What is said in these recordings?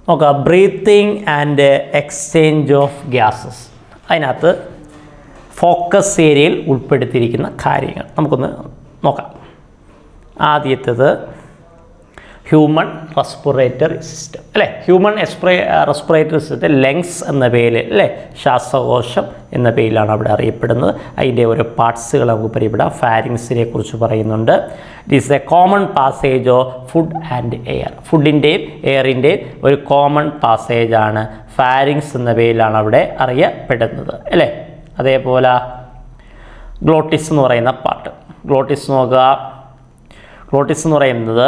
നോക്കുക breathing and exchange of gases അതിനകത്ത് focus ഏരിയയിൽ ഉൾപ്പെടുത്തിയിരിക്കുന്ന കാര്യങ്ങൾ നമുക്കൊന്ന് നോക്കാം ആദ്യത്തേത് ഹ്യൂമൻ റെസ്പിറേറ്ററി സിസ്റ്റം അല്ലേ ഹ്യൂമൻ എക്സ്പ്രേ റെസ്പിറേറ്ററി സിസ്റ്റം ലങ്സ് എന്ന പേരിൽ അല്ലേ ശ്വാസകോശം എന്ന പേരിലാണ് അവിടെ അറിയപ്പെടുന്നത് അതിൻ്റെ ഓരോ പാർട്സുകൾ നമുക്ക് പരിചയപ്പെടാം ഫാരിങ്സിനെ കുറിച്ച് പറയുന്നുണ്ട് it is a common passage of food and air ഫുഡിൻ്റെയും എയറിൻ്റെയും ഒരു കോമൺ പാസേജാണ് ഫാരിങ്സ് എന്ന പേരിലാണ് അവിടെ അറിയപ്പെടുന്നത് അല്ലേ അതേപോലെ ഗ്ലോട്ടിസ് എന്ന് പറയുന്ന പാർട്ട് ഗ്ലോട്ടിസ് നോക്കുക ഗ്ലോട്ടിസ് എന്ന് പറയുന്നത്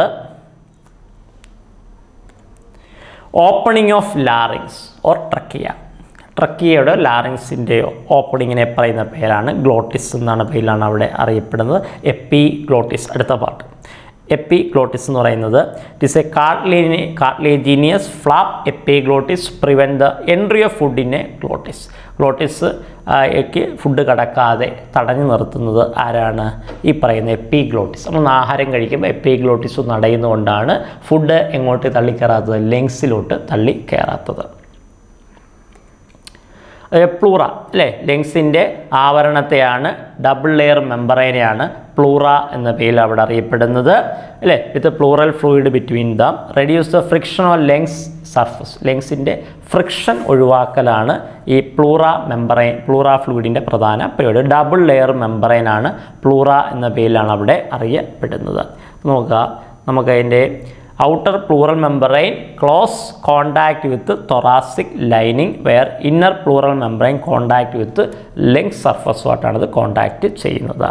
opening of larynx or trachea ട്രക്കിയയുടെ ലാറിങ്സിൻ്റെയോ ഓപ്പണിങ്ങിനെ പറയുന്ന പേരാണ് ഗ്ലോട്ടിസ് എന്നാണ് പേരിലാണ് അവിടെ അറിയപ്പെടുന്നത് എപ്പി ഗ്ലോട്ടിസ് അടുത്ത പാർട്ട് എപ്പി ഗ്ലോട്ടിസ് എന്ന് പറയുന്നത് ഇറ്റ് ഇസ് എ കാർട്ട്ലേനി cartilaginous flap epiglottis prevent the entry of food in a glottis glottis ക്ക് ഫുഡ് കടക്കാതെ തടഞ്ഞു നിർത്തുന്നത് ആരാണ് ഈ പറയുന്ന എപ്പി ഗ്ലോട്ടിസ് നമ്മൾ ആഹാരം കഴിക്കുമ്പോൾ എപ്പി ഗ്ലോട്ടിസ് നടയുന്നതുകൊണ്ടാണ് ഫുഡ് എങ്ങോട്ട് തള്ളിക്കയറാത്തത് ലെങ്സിലോട്ട് തള്ളി കയറാത്തത് പ്ലൂറ അല്ലേ ലെങ്സിൻ്റെ ആവരണത്തെയാണ് ഡബിൾ ലെയർ മെമ്പറൈനെയാണ് പ്ലൂറ എന്ന പേരിൽ അവിടെ അറിയപ്പെടുന്നത് അല്ലേ with pleural fluid between them reduce the friction of lungs surface ലെങ്സിൻ്റെ ഫ്രിക്ഷൻ ഒഴിവാക്കലാണ് ഈ പ്ലൂറ മെമ്പറൈൻ പ്ലൂറ ഫ്ലൂയിഡിൻ്റെ പ്രധാന പരിപാടി ഡബിൾ ലെയർ മെമ്പറൈനാണ് പ്ലൂറ എന്ന പേരിലാണ് അവിടെ അറിയപ്പെടുന്നത് നോക്കുക നമുക്ക് അതിൻ്റെ outer pleural membrane close contact with thoracic lining where inner pleural membrane contact with lungs സർഫസുമായിട്ടാണ് ഇത് കോണ്ടാക്ട് ചെയ്യുന്നത്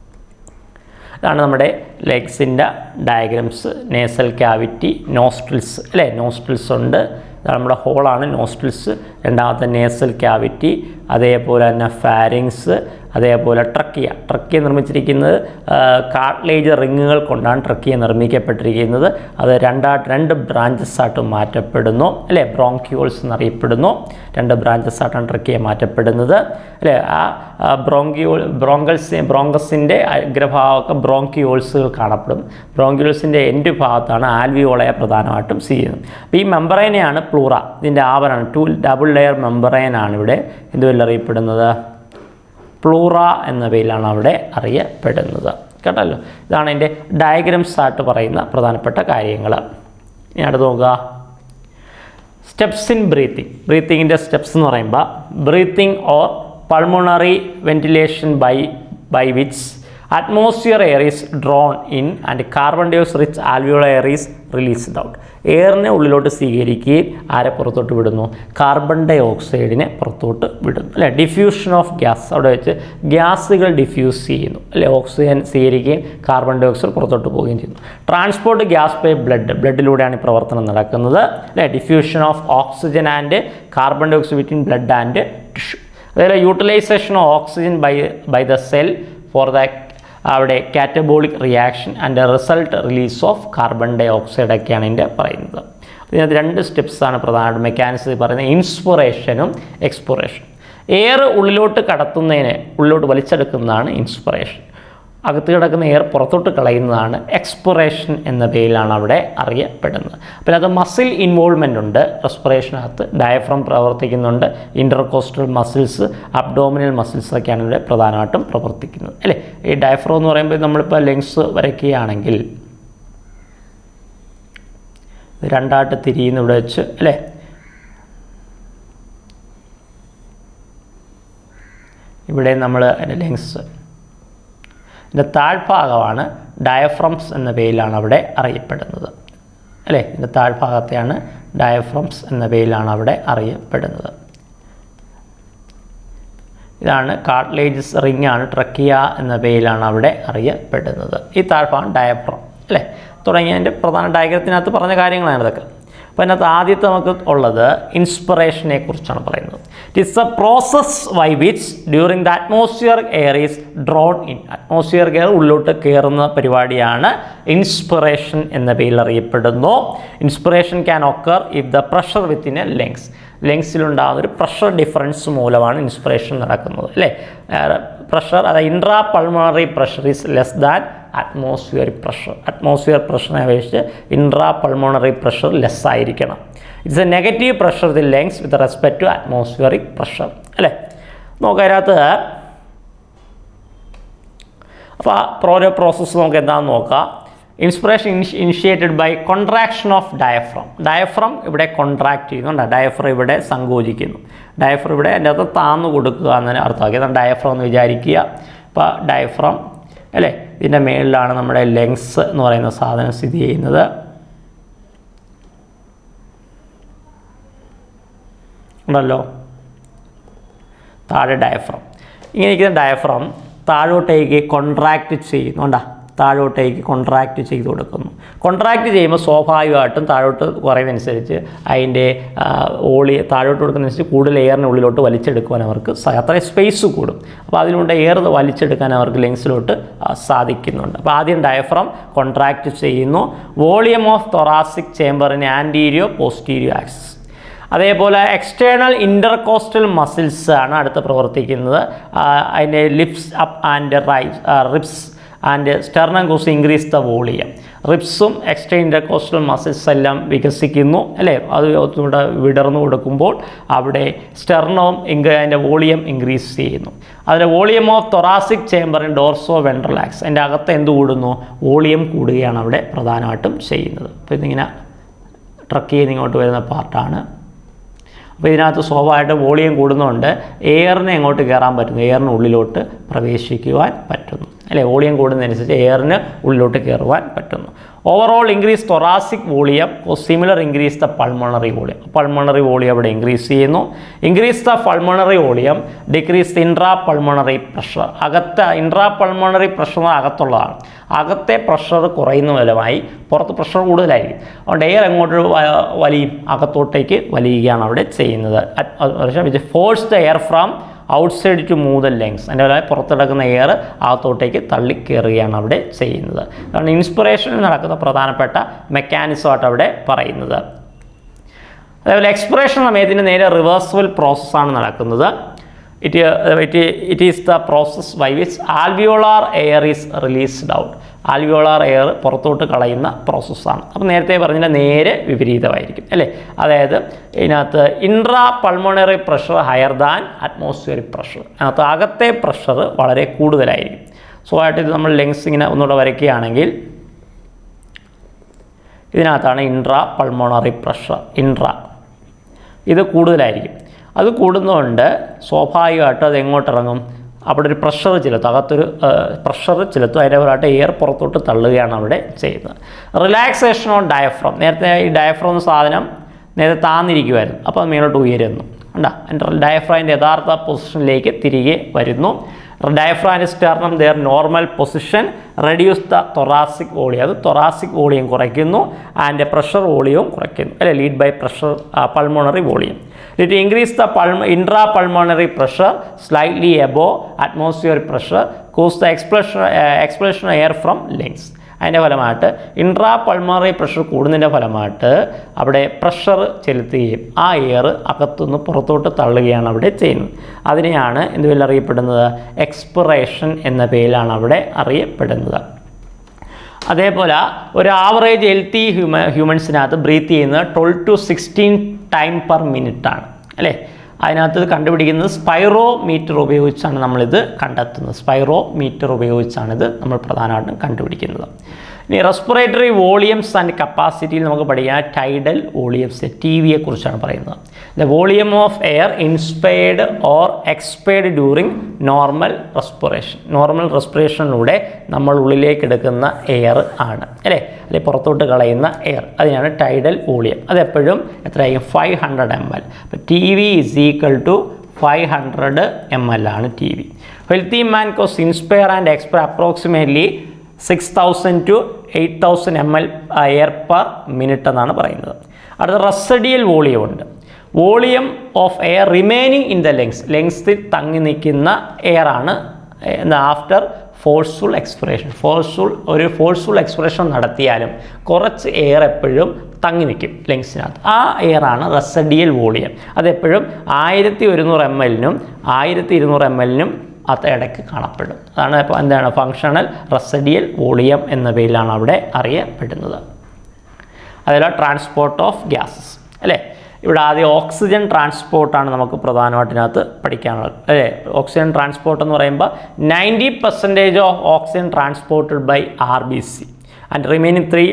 ഇതാണ് നമ്മുടെ ലെഗ്സിൻ്റെ ഡയഗ്രംസ് നേസൽ ക്യാവിറ്റി നോസ്ട്രിൽസ് അല്ലേ നോസ്ട്രിൽസ് ഉണ്ട് ഇതാണ് നമ്മുടെ ഹോളാണ് നോസ്ട്രിൽസ് രണ്ടാമത്തെ നേസൽ ക്യാവിറ്റി അതേപോലെ തന്നെ ഫാരിങ്സ് അതേപോലെ ട്രക്കിയ ട്രക്കിയ നിർമ്മിച്ചിരിക്കുന്നത് കാർട്ട്ലേജ് റിങ്ങുകൾ കൊണ്ടാണ് ട്രക്കിയ നിർമ്മിക്കപ്പെട്ടിരിക്കുന്നത് അത് രണ്ടാ രണ്ട് ബ്രാഞ്ചസ് ആയിട്ട് മാറ്റപ്പെടുന്നു അല്ലേ ബ്രോങ്ക്യൂൾസ് എന്നറിയപ്പെടുന്നു രണ്ട് ബ്രാഞ്ചസ് ആയിട്ടാണ് ട്രക്കിയ മാറ്റപ്പെടുന്നത് അല്ലേ ആ ബ്രോങ്ക്യൂൾ ബ്രോങ്കൽസ് ബ്രോങ്കസിൻ്റെ അഗ്രഭാഗമൊക്കെ ബ്രോങ്ക്യൂൾസുകൾ കാണപ്പെടും ബ്രോങ്ക്യൂൾസിൻ്റെ എൻഡ് ഭാഗത്താണ് ആൽവിയോളയെ പ്രധാനമായിട്ടും സ്ഥിതി ചെയ്യുന്നത് അപ്പോൾ ഈ മെമ്പറൈനെയാണ് പ്ലൂറ ഇതിൻ്റെ ആവരണം ടു ഡബിൾ ലെയർ മെമ്പറൈനാണ് ഇവിടെ എന്തുവല്ല അറിയപ്പെടുന്നത് പ്ലൂറ എന്ന പേരിലാണ് അവിടെ അറിയപ്പെടുന്നത് കേട്ടല്ലോ ഇതാണ് അതിൻ്റെ ഡയഗ്രംസ് ആയിട്ട് പറയുന്ന പ്രധാനപ്പെട്ട കാര്യങ്ങൾ ഇനി അടുത്ത് നോക്കുക സ്റ്റെപ്സ് ഇൻ ബ്രീത്തിങ് ബ്രീത്തിങ്ങിൻ്റെ സ്റ്റെപ്സ് എന്ന് പറയുമ്പോൾ breathing or pulmonary ventilation by by which atmosphere air is drawn in and carbon dioxide rich alveolar air is released out എയറിനെ ഉള്ളിലോട്ട് സ്വീകരിക്കുകയും ആരെ പുറത്തോട്ട് വിടുന്നു കാർബൺ ഡൈ ഓക്സൈഡിനെ പുറത്തോട്ട് വിടുന്നു അല്ലേ ഡിഫ്യൂഷൻ ഓഫ് ഗ്യാസ് അവിടെ വെച്ച് ഗ്യാസുകൾ ഡിഫ്യൂസ് ചെയ്യുന്നു അല്ലേ ഓക്സിജൻ സ്വീകരിക്കുകയും കാർബൺ ഡൈ ഓക്സൈഡ് പുറത്തോട്ട് പോവുകയും ചെയ്യുന്നു ട്രാൻസ്പോർട്ട് ഗ്യാസ് ബൈ ബ്ലഡ് ബ്ലഡിലൂടെയാണ് ഈ പ്രവർത്തനം നടക്കുന്നത് അല്ലേ diffusion of oxygen and carbon dioxide between blood and tissue അതേപോലെ utilisation of oxygen by by the cell for the അവിടെ catabolic reaction and result release of carbon dioxide ഒക്കെയാണ് ഇതിൻ്റെ പറയുന്നത് ഇതിനകത്ത് രണ്ട് സ്റ്റെപ്സാണ് പ്രധാനമായിട്ട് മെക്കാനിക്സ് പറയുന്നത് ഇൻസ്പിറേഷനും എക്സ്പിറേഷൻ എയർ ഉള്ളിലോട്ട് കടത്തുന്നതിന് ഉള്ളിലോട്ട് വലിച്ചെടുക്കുന്നതാണ് ഇൻസ്പിറേഷൻ അകത്ത് കിടക്കുന്ന എയർ പുറത്തോട്ട് കളയുന്നതാണ് എക്സ്പിറേഷൻ എന്ന പേരിലാണ് അവിടെ അറിയപ്പെടുന്നത് പിന്നെ അത് മസിൽ ഇൻവോൾവ്മെൻ്റ് ഉണ്ട് റെസ്പിറേഷനകത്ത് ഡയഫ്രം പ്രവർത്തിക്കുന്നുണ്ട് ഇൻ്റർകോസ്റ്റൽ മസിൽസ് അബ്ഡോമിനൽ മസിൽസ് ഒക്കെയാണ് ഇവിടെ പ്രധാനമായിട്ടും പ്രവർത്തിക്കുന്നത് അല്ലേ ഈ ഡയഫ്രം എന്ന് പറയുമ്പോൾ നമ്മളിപ്പോൾ ലെങ്സ് വരയ്ക്കുകയാണെങ്കിൽ ഇത് രണ്ടായിട്ട് തിരിയുന്ന ഇവിടെ വെച്ച് അല്ലേ ഇവിടെ നമ്മൾ അതിൻ്റെ ലെങ്സ് ഇതിൻ്റെ താഴ്ഭാഗമാണ് ഡയഫ്രംസ് എന്ന പേരിലാണ് അവിടെ അറിയപ്പെടുന്നത് അല്ലേ ഇതിൻ്റെ താഴ്ഭാഗത്തെയാണ് ഡയഫ്രംസ് എന്ന പേരിലാണ് അവിടെ അറിയപ്പെടുന്നത് ഇതാണ് കാർട്ട്ലേജസ് റിംഗ് ആണ് ട്രക്കിയ എന്ന പേരിലാണ് അവിടെ അറിയപ്പെടുന്നത് ഈ താഴ്ഭാഗം ഡയഫ്രം അല്ലേ തുടങ്ങിയതിൻ്റെ പ്രധാന ഡയഗ്രത്തിനകത്ത് പറഞ്ഞ കാര്യങ്ങളാണ് ഇതൊക്കെ അപ്പോൾ അതിനകത്ത് ആദ്യത്തെ നമുക്ക് ഉള്ളത് ഇൻസ്പിറേഷനെ കുറിച്ചാണ് പറയുന്നത് it is a process by which during the atmosphere air is drawn in atmosphere air ഉള്ളിലോട്ട് കയറുന്ന പരിപാടിയാണ് ഇൻസ്പിറേഷൻ എന്ന പേരിൽ അറിയപ്പെടുന്നു inspiration can occur if the pressure within a lungs ലെങ്സിലുണ്ടാകുന്ന ഒരു പ്രഷർ ഡിഫറൻസ് മൂലമാണ് ഇൻസ്പിറേഷൻ നടക്കുന്നത് അല്ലേ പ്രഷർ അതായത് intra pulmonary pressure is less than atmospheric pressure atmosphere പ്രഷറിനെ അപേക്ഷിച്ച് ഇൻട്രാ പൾമോണറി പ്രഷർ ലെസ് ആയിരിക്കണം it's a negative pressure the lungs with respect to atmospheric pressure അല്ലേ നോക്കാം അതിനകത്ത് അപ്പോൾ ഓരോ പ്രോസസ്സ് നമുക്ക് എന്താണെന്ന് നോക്കാം inspiration initiated by contraction of diaphragm diaphragm ഇവിടെ കോൺട്രാക്ട് ചെയ്യുന്നുണ്ട് ഡയഫ്രം ഇവിടെ സങ്കോചിക്കുന്നു ഡയഫ്രം ഇവിടെ അതിൻ്റെ അകത്ത് താന്നു കൊടുക്കുക എന്നതിന് അർത്ഥമാക്കി അതാണ് ഡയഫ്രം എന്ന് വിചാരിക്കുക അപ്പോൾ ഡയഫ്രം അല്ലേ ഇതിൻ്റെ മേളിലാണ് നമ്മുടെ ലെങ്സ് എന്ന് പറയുന്ന സാധനം സ്ഥിതി ചെയ്യുന്നത് ഉണ്ടല്ലോ താഴെ ഡയഫ്രം ഇങ്ങനെ ഇരിക്കുന്ന ഡയഫ്രം താഴോട്ടേക്ക് കൊൺട്രാക്റ്റ് ചെയ്യുന്നുണ്ടാ താഴോട്ടേക്ക് കൊൺട്രാക്റ്റ് ചെയ്ത് കൊടുക്കുന്നു കൊൺട്രാക്റ്റ് ചെയ്യുമ്പോൾ സ്വാഭാവികമായിട്ടും താഴോട്ട് കുറയുന്നതനുസരിച്ച് അതിൻ്റെ ഓളി താഴോട്ട് കൊടുക്കുന്നതനുസരിച്ച് കൂടുതൽ എയറിന് ഉള്ളിലോട്ട് വലിച്ചെടുക്കുവാൻ അവർക്ക് സ- അത്രയും സ്പേസ് കൂടും അപ്പോൾ അതിലൂടെ എയർ വലിച്ചെടുക്കാൻ അവർക്ക് ലെങ്സിലോട്ട് സാധിക്കുന്നുണ്ട് അപ്പോൾ ആദ്യം ഡയഫ്രം കൊൺട്രാക്റ്റ് ചെയ്യുന്നു വോളിയം ഓഫ് തൊറാസിക് ചേംബറിന് ആൻറ്റീരിയോ പോസ്റ്റീരിയോ ആക്സിസ് അതേപോലെ എക്സ്റ്റേണൽ ഇൻ്റർകോസ്റ്റൽ മസിൽസ് ആണ് അടുത്ത് പ്രവർത്തിക്കുന്നത് ആ, അതിൻ്റെ lifts up and raise ribs and sternum cause increase the volume റിപ്സും എക്സ്റ്റേ ഇൻ്റർകോസ്റ്റൽ മസിൽസ് എല്ലാം വികസിക്കുന്നു അല്ലേ അത് ഒന്നുകൂടെ വിടർന്നു കൊടുക്കുമ്പോൾ അവിടെ സ്റ്റെർണവും ഇങ്ക അതിൻ്റെ വോളിയം ഇൻക്രീസ് ചെയ്യുന്നു അതിൻ്റെ വോളിയം ഓഫ് തൊറാസിക് ചേംബറിൻ ഡോർസോ വെൻട്രലാക്സ് അതിൻ്റെ അകത്ത് എന്ത് കൂടുന്നു വോളിയം കൂടുകയാണ് അവിടെ പ്രധാനമായിട്ടും ചെയ്യുന്നത് അപ്പോൾ ഇതിങ്ങനെ ട്രക്ക് ചെയ്ത് ഇങ്ങോട്ട് വരുന്ന പാർട്ടാണ് അപ്പോൾ ഇതിനകത്ത് സ്വാഭാവികമായിട്ട് വോളിയം കൂടുന്നതുകൊണ്ട് എയറിനെ എങ്ങോട്ട് കയറാൻ പറ്റുന്നു എയറിന് ഉള്ളിലോട്ട് പ്രവേശിക്കുവാൻ പറ്റുന്നു അല്ലേ വോളിയം കൂടുന്നതനുസരിച്ച് എയറിന് ഉള്ളിലോട്ട് കയറുവാൻ പറ്റുന്നു overall increase thoracic volume similar increase the pulmonary volume pulmonary volume അവിടെ ഇൻക്രീസ് ചെയ്യുന്നു increase the pulmonary volume decrease intra pulmonary pressure അകത്ത് ഇൻട്രാ പൾമണറി പ്രഷർ അകത്തുള്ളതാണ് അകത്തെ പ്രഷർ കുറയുന്ന ഫലമായി പുറത്ത് പ്രഷർ കൂടുതലായിരിക്കും അതുകൊണ്ട് എയർ എങ്ങോട്ട് വ- വലിയും അകത്തോട്ടേക്ക് വലിയുകയാണ് അവിടെ ചെയ്യുന്നത് force the air from outside to move the lungs അതിൻ്റെ ഫലമായി പുറത്തെടുക്കുന്ന എയർ അകത്തോട്ടേക്ക് തള്ളി കയറുകയാണ് അവിടെ ചെയ്യുന്നത് അതാണ് ഇൻസ്പിറേഷനിൽ നടക്കുന്ന പ്രധാനപ്പെട്ട മെക്കാനിസമായിട്ട് അവിടെ പറയുന്നത് അതേപോലെ എക്സ്പിറേഷൻ സമയത്തിന് നേരെ റിവേഴ്സബിൾ പ്രോസസ്സാണ് നടക്കുന്നത് it it it is the process by which alveolar air is released out alveolar air പുറത്തോട്ട് കളയുന്ന പ്രോസസ്സാണ് അപ്പോൾ നേരത്തെ പറഞ്ഞതിൻ്റെ നേരെ വിപരീതമായിരിക്കും അല്ലേ അതായത് ഇതിനകത്ത് intra pulmonary pressure higher than atmospheric pressure അതിനകത്ത് അകത്തെ പ്രഷർ വളരെ കൂടുതലായിരിക്കും സോ ആയിട്ട് ഇത് നമ്മൾ ലെങ്സ് ഇങ്ങനെ ഒന്നുകൂടെ വരയ്ക്കുകയാണെങ്കിൽ ഇതിനകത്താണ് ഇൻട്രാ പൾമോണറി പ്രഷർ ഇൻട്രാ ഇത് കൂടുതലായിരിക്കും അത് കൂടുന്നതുകൊണ്ട് സ്വാഭാവികമായിട്ടും അത് എങ്ങോട്ടിറങ്ങും അവിടെ ഒരു പ്രഷർ ചെലുത്തും അകത്തൊരു പ്രഷർ ചെലുത്തും അതിൻ്റെ പരമായിട്ട് എയർ പുറത്തോട്ട് തള്ളുകയാണ് അവിടെ ചെയ്യുന്നത് റിലാക്സേഷൻ ഓൺ ഡയഫ്രം നേരത്തെ ഈ ഡയഫ്രം എന്ന സാധനം നേരത്തെ താന്നിരിക്കുമായിരുന്നു അപ്പോൾ അത് മേലോട്ട് ഉയരുന്നു കണ്ടാ എൻ്റെ ഡയഫ്രാമിൻ്റെ യഥാർത്ഥ പൊസിഷനിലേക്ക് തിരികെ വരുന്നു diaphragm sternum their normal position reduce the thoracic volume അത് തൊറാസിക് വോളിയം കുറയ്ക്കുന്നു ആൻഡ് പ്രഷർ വോളിയവും കുറയ്ക്കുന്നു അല്ലെ lead by pressure pulmonary volume it increase the പൾമ intra pulmonary pressure slightly above atmosphere pressure cause the expulsion expulsion air from lungs അതിൻ്റെ ഫലമായിട്ട് intra pulmonary pressure കൂടുന്നതിൻ്റെ ഫലമായിട്ട് അവിടെ പ്രഷർ ചെലുത്തുകയും ആ എയർ അകത്തുനിന്ന് പുറത്തോട്ട് തള്ളുകയാണ് അവിടെ ചെയ്യുന്നത് അതിനെയാണ് എന്ത് പേരിൽ അറിയപ്പെടുന്നത് എക്സ്പിറേഷൻ എന്ന പേരിലാണ് അവിടെ അറിയപ്പെടുന്നത് അതേപോലെ ഒരു ആവറേജ് ഹെൽത്തി ഹ്യൂമ ഹ്യൂമൻസിനകത്ത് ബ്രീത്ത് ചെയ്യുന്നത് twelve to sixteen time per minute ആണ് അല്ലേ അതിനകത്ത് ഇത് കണ്ടുപിടിക്കുന്നത് സ്പൈറോ മീറ്റർ ഉപയോഗിച്ചാണ് നമ്മളിത് കണ്ടെത്തുന്നത് സ്പൈറോ മീറ്റർ ഉപയോഗിച്ചാണ് ഇത് നമ്മൾ പ്രധാനമായിട്ടും കണ്ടുപിടിക്കുന്നത് ഇനി റെസ്പിറേറ്ററി വോളിയംസ് ആൻഡ് കപ്പാസിറ്റിയിൽ നമുക്ക് പഠിക്കാം ടൈഡൽ വോളിയംസ് ടി വിയെ കുറിച്ചാണ് പറയുന്നത് the volume of air inspired or expired during normal respiration normal റെസ്പിറേഷനിലൂടെ നമ്മൾ ഉള്ളിലേക്ക് എടുക്കുന്ന എയർ ആണ് അല്ലേ അല്ലെങ്കിൽ പുറത്തോട്ട് കളയുന്ന എയർ അതിനാണ് ടൈഡൽ വോളിയം അതെപ്പോഴും എത്രയായിരിക്കും ഫൈവ് ഹൺഡ്രഡ് എം എൽ അപ്പോൾ T V is equal to five hundred M L ആണ് T V healthy man cause inspire and expire approximately six thousand to eight thousand M L air per minute എന്നാണ് പറയുന്നത് അടുത്ത residual volume ഉണ്ട് volume of air remaining in the lungs ലെങ്സിൽ തങ്ങി നിൽക്കുന്ന air ആണ് after forceful expiration forceful ഒരു forceful expiration നടത്തിയാലും കുറച്ച് എയർ എപ്പോഴും തങ്ങി നിൽക്കും ലെങ്സിനകത്ത് ആ എയർ ആണ് റെസഡിയൽ വോളിയം അതെപ്പോഴും ആയിരത്തി ഒരുന്നൂറ് എം എല്ലിനും ആയിരത്തി ഇരുന്നൂറ് എം എല്ലിനും അത് ഇടയ്ക്ക് കാണപ്പെടും അതാണ് ഇപ്പോൾ എന്താണ് ഫങ്ഷണൽ റെസഡിയൽ വോളിയം എന്ന പേരിലാണ് അവിടെ അറിയപ്പെടുന്നത് അതിൽ ട്രാൻസ്പോർട്ട് ഓഫ് ഗ്യാസസ് അല്ലേ ഇവിടെ ആദ്യം ഓക്സിജൻ ട്രാൻസ്പോർട്ടാണ് നമുക്ക് പ്രധാനമായിട്ട് ഇതിനകത്ത് പഠിക്കാനുള്ളത് അല്ലേ ഓക്സിജൻ ട്രാൻസ്പോർട്ട് എന്ന് പറയുമ്പോൾ ninety percentage of oxygen transported by R B C and remaining three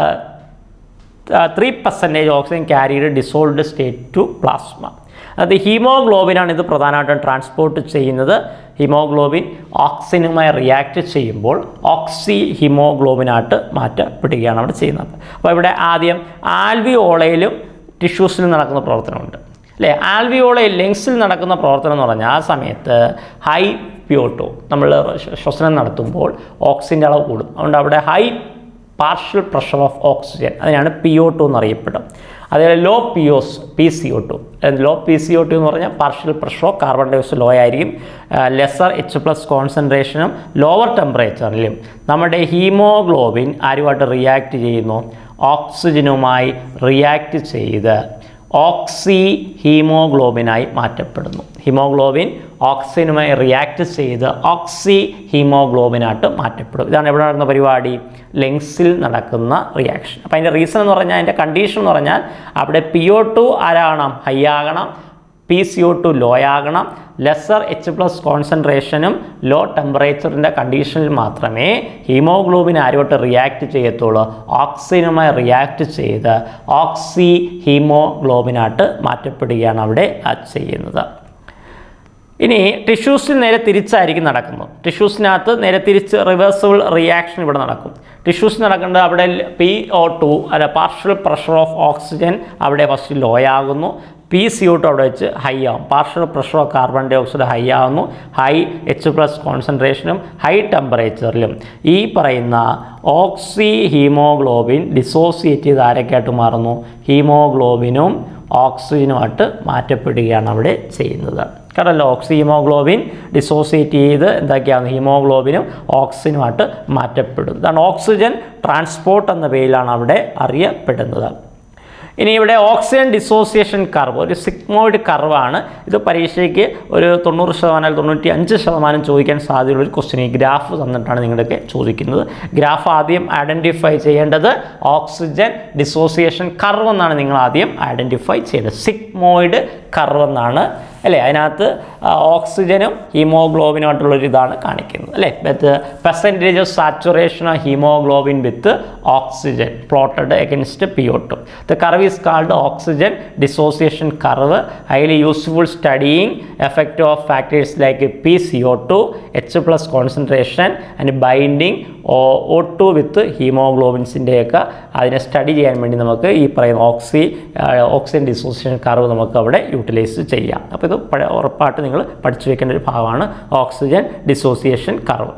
three percentage oxygen ക്യാരിയുടെ ഡിസോൾഡ് സ്റ്റേറ്റ് ടു പ്ലാസ്മ അത് ഹീമോഗ്ലോബിനാണ് ഇത് പ്രധാനമായിട്ടും ട്രാൻസ്പോർട്ട് ചെയ്യുന്നത് ഹീമോഗ്ലോബിൻ ഓക്സിജനുമായി റിയാക്ട് ചെയ്യുമ്പോൾ ഓക്സി ഹീമോഗ്ലോബിനായിട്ട് മാറ്റപ്പെടുകയാണ് അവിടെ ചെയ്യുന്നത് അപ്പോൾ ഇവിടെ ആദ്യം ആൽവിയോളയിലും ടിഷ്യൂസിലും നടക്കുന്ന പ്രവർത്തനമുണ്ട് അല്ലേ ആൽവിയോളയിൽ ലങ്സിൽ നടക്കുന്ന പ്രവർത്തനം എന്ന് പറഞ്ഞാൽ ആ സമയത്ത് ഹൈ പിയോട്ടോ നമ്മൾ ശ്വസനം നടത്തുമ്പോൾ ഓക്സിജൻ്റെ അളവ് കൂടും അതുകൊണ്ട് അവിടെ high partial pressure of oxygen അതിനാണ് പി ഒ ടു എന്നറിയപ്പെടും അതേപോലെ ലോ പി ഒസ് P C O two low P C O two എന്ന് പറഞ്ഞാൽ partial pressure of carbon dioxide low ആയിരിക്കും ലെസർ എച്ച് പ്ലസ് കോൺസെൻട്രേഷനും ലോവർ ടെമ്പറേച്ചറിലും നമ്മുടെ ഹീമോഗ്ലോബിൻ ആരുമായിട്ട് റിയാക്ട് ചെയ്യുന്നു ഓക്സിജനുമായി റിയാക്ട് ചെയ്ത് ഓക്സി ഹീമോഗ്ലോബിനായി മാറ്റപ്പെടുന്നു ഹീമോഗ്ലോബിൻ ഓക്സിജനുമായി റിയാക്ട് ചെയ്ത് ഓക്സി ഹീമോഗ്ലോബിനായിട്ട് മാറ്റപ്പെടും ഇതാണ് എവിടെ നടക്കുന്ന പരിപാടി ലെങ്സിൽ നടക്കുന്ന റിയാക്ഷൻ അപ്പോൾ അതിൻ്റെ റീസൺ എന്ന് പറഞ്ഞാൽ അതിൻ്റെ കണ്ടീഷൻ എന്ന് പറഞ്ഞാൽ അവിടെ പി ഒ ടു ആരാകണം ഹൈ ആകണം P C O two low ആകണം ലെസർ എച്ച് പ്ലസ് കോൺസെൻട്രേഷനും ലോ ടെമ്പറേച്ചറിൻ്റെ കണ്ടീഷനിൽ മാത്രമേ ഹീമോഗ്ലോബിൻ ആരുമായിട്ട് റിയാക്ട് ചെയ്യത്തുള്ളൂ ഓക്സിജനുമായി റിയാക്ട് ചെയ്ത് ഓക്സി ഹീമോഗ്ലോബിനായിട്ട് മാറ്റപ്പെടുകയാണ് അവിടെ ചെയ്യുന്നത് ഇനി ടിഷ്യൂസിൽ നേരെ തിരിച്ചായിരിക്കും നടക്കുന്നത് ടിഷ്യൂസിനകത്ത് നേരെ തിരിച്ച് റിവേഴ്സിബിൾ റിയാക്ഷൻ ഇവിടെ നടക്കും ടിഷ്യൂസ് നടക്കേണ്ടത് അവിടെ പി ഒ ടു അല്ല പാർഷ്യൽ പ്രഷർ ഓഫ് ഓക്സിജൻ അവിടെ ഫസ്റ്റ് ലോ ആകുന്നു പി സി ഒ ടു അവിടെ വെച്ച് ഹൈ ആവും partial pressure of carbon dioxide high ആവുന്നു ഹൈ എച്ച് പ്ലസ് കോൺസെൻട്രേഷനും ഹൈ ടെമ്പറേച്ചറിലും ഈ പറയുന്ന ഓക്സി ഹീമോഗ്ലോബിൻ ഡിസോസിയേറ്റ് ചെയ്ത് ആരൊക്കെയായിട്ട് മാറുന്നു ഹീമോഗ്ലോബിനും ഓക്സിജനുമായിട്ട് മാറ്റപ്പെടുകയാണ് അവിടെ ചെയ്യുന്നത് കാരണം ഓക്സി ഹീമോഗ്ലോബിൻ ഡിസോസിയേറ്റ് ചെയ്ത് എന്തൊക്കെയാണ് ഹീമോഗ്ലോബിനും ഓക്സിജനുമായിട്ട് മാറ്റപ്പെടും ഇതാണ് ഓക്സിജൻ ട്രാൻസ്പോർട്ട് എന്ന പേരിലാണ് അവിടെ അറിയപ്പെടുന്നത് ഇനി ഇവിടെ ഓക്സിജൻ ഡിസോസിയേഷൻ കർവ് ഒരു സിഗ്മോയിഡ് കർവാണ് ഇത് പരീക്ഷയ്ക്ക് ഒരു തൊണ്ണൂറ് ശതമാനം തൊണ്ണൂറ്റി അഞ്ച് ശതമാനം ചോദിക്കാൻ സാധ്യതയുള്ള ഒരു ക്വസ്റ്റ്യൻ ഈ ഗ്രാഫ് തന്നിട്ടാണ് നിങ്ങളൊക്കെ ചോദിക്കുന്നത് ഗ്രാഫ് ആദ്യം ഐഡൻറ്റിഫൈ ചെയ്യേണ്ടത് ഓക്സിജൻ ഡിസോസിയേഷൻ കർവ് എന്നാണ് നിങ്ങൾ ആദ്യം ഐഡൻറ്റിഫൈ ചെയ്യേണ്ടത് സിഗ്മോയിഡ് കർവ് എന്നാണ് അല്ലേ അതിനകത്ത് ഓക്സിജനും ഹീമോഗ്ലോബിനുമായിട്ടുള്ളൊരു ഇതാണ് കാണിക്കുന്നത് അല്ലേ with percentage of saturation of haemoglobin with oxygen plotted against P O two the curve is called oxygen dissociation curve highly useful studying effect of factors like P C O two H plus concentration and binding O two with ഹീമോഗ്ലോബിൻസിൻ്റെയൊക്കെ അതിനെ study ചെയ്യാൻ വേണ്ടി നമുക്ക് ഈ പറയുന്ന ഓക്സി oxygen dissociation curve നമുക്ക് അവിടെ utilise ചെയ്യാം അപ്പോൾ ഇത് പഴ- ഉറപ്പായിട്ട് നിങ്ങൾ പഠിച്ചു വെക്കേണ്ട ഒരു ഭാഗമാണ് ഓക്സിജൻ ഡിസോസിയേഷൻ കർവ്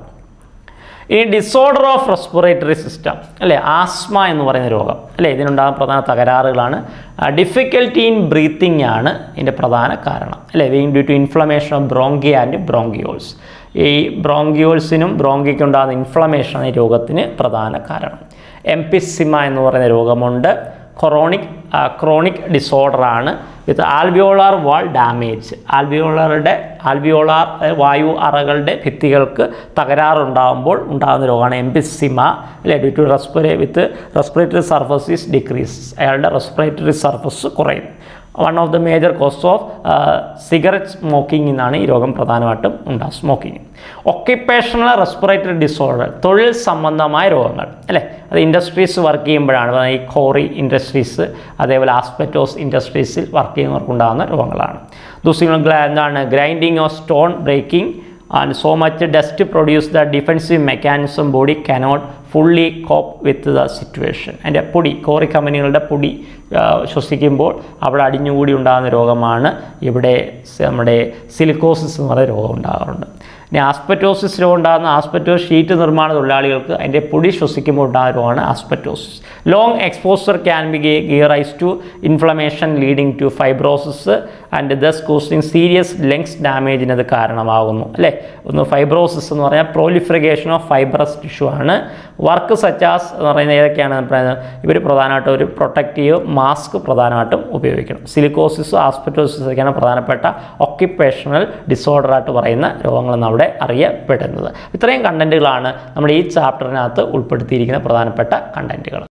ഇനി ഡിസോർഡർ ഓഫ് റെസ്പിറേറ്ററി സിസ്റ്റം അല്ലേ ആസ്മ എന്ന് പറയുന്ന രോഗം അല്ലേ ഇതിനുണ്ടാകുന്ന പ്രധാന തകരാറുകളാണ് ഡിഫിക്കൽറ്റി ഇൻ ബ്രീത്തിങ് ആണ് ഇതിൻ്റെ പ്രധാന കാരണം അല്ലേ വീങ് due to inflammation of bronchi and bronchioles ഈ ബ്രോങ്കിയോൾസിനും ബ്രോങ്കിക്കും ഉണ്ടാകുന്ന ഇൻഫ്ലമേഷനാണ് ഈ രോഗത്തിന് പ്രധാന കാരണം എംപിസിമ എന്ന് പറയുന്ന രോഗമുണ്ട് ക്രോണിക് ക്രോണിക് ഡിസോർഡറാണ് വിത്ത് ആൽവിയോളാർ വാൾ ഡാമേജ് ആൽവിയോളറുടെ ആൽവിയോളാർ വായു അറകളുടെ ഭിത്തികൾക്ക് തകരാറുണ്ടാകുമ്പോൾ ഉണ്ടാകുന്ന രോഗമാണ് എംപിസിമ അല്ലെ ഡ്യൂ ടു റെസ്പിറേ with respiratory surface is decrease അയാളുടെ റെസ്പിറേറ്ററി സർഫസ് കുറയും one of the major cause of cigarette smoking എന്നാണ് ഈ രോഗം പ്രധാനമായിട്ടും ഉണ്ടാകും സ്മോക്കിംഗ് ഒക്യുപ്പേഷണൽ റെസ്പിറേറ്ററി ഡിസോർഡർ തൊഴിൽ സംബന്ധമായ രോഗങ്ങൾ അല്ലേ അത് ഇൻഡസ്ട്രീസ് വർക്ക് ചെയ്യുമ്പോഴാണ് അതായത് ഈ കോറി ഇൻഡസ്ട്രീസ് അതേപോലെ ആസ്പെറ്റോസ് ഇൻഡസ്ട്രീസിൽ വർക്ക് ചെയ്യുന്നവർക്കുണ്ടാകുന്ന രോഗങ്ങളാണ് ദൂസികൾ എന്താണ് grinding of stone breaking and so much dust produce the defensive mechanism body cannot fully cope with the situation അതിൻ്റെ പൊടി കോറി കമ്പനികളുടെ പൊടി ആ, ശ്വസിക്കുമ്പോൾ അവിടെ അടിഞ്ഞുകൂടി ഉണ്ടാകുന്ന രോഗമാണ് ഇവിടെ സ- നമ്മുടെ സിലിക്കോസിസ് എന്ന് പറയുന്ന രോഗം ഉണ്ടാകാറുണ്ട് ഇനി ആസ്പെറ്റോസിസ് രോഗം ഉണ്ടാകുന്ന ആസ്പെറ്റോസ് ഷീറ്റ് നിർമ്മാണ തൊഴിലാളികൾക്ക് അതിൻ്റെ പൊടി ശ്വസിക്കുമ്പോൾ ഉണ്ടാകുന്ന രോഗമാണ് asbestosis long exposure can be give rise to inflammation leading to fibrosis and thus causing serious lungs ഡാമേജിന് അത് കാരണമാകുന്നു അല്ലേ ഒന്ന് ഫൈബ്രോസിസ് എന്ന് പറഞ്ഞാൽ പ്രോലിഫറിഗേഷൻ ഓഫ് ഫൈബ്രസ് ടിഷ്യൂ ആണ് വർക്ക് സച്ചാസ് എന്ന് പറയുന്നത് ഏതൊക്കെയാണ് ഇവർ പ്രധാനമായിട്ടും ഒരു പ്രൊട്ടക്റ്റീവ് മാസ്ക് പ്രധാനമായിട്ടും ഉപയോഗിക്കണം സിലിക്കോസിസ് ആസ്പെറ്റോസിസ് ഒക്കെയാണ് പ്രധാനപ്പെട്ട ഒക്യുപ്പേഷണൽ ഡിസോർഡറായിട്ട് പറയുന്ന രോഗങ്ങളെന്ന് അവിടെ അറിയപ്പെടുന്നത് ഇത്രയും കണ്ടൻറ്റുകളാണ് നമ്മുടെ ഈ ചാപ്റ്ററിനകത്ത് ഉൾപ്പെടുത്തിയിരിക്കുന്ന പ്രധാനപ്പെട്ട കണ്ടൻറ്റുകൾ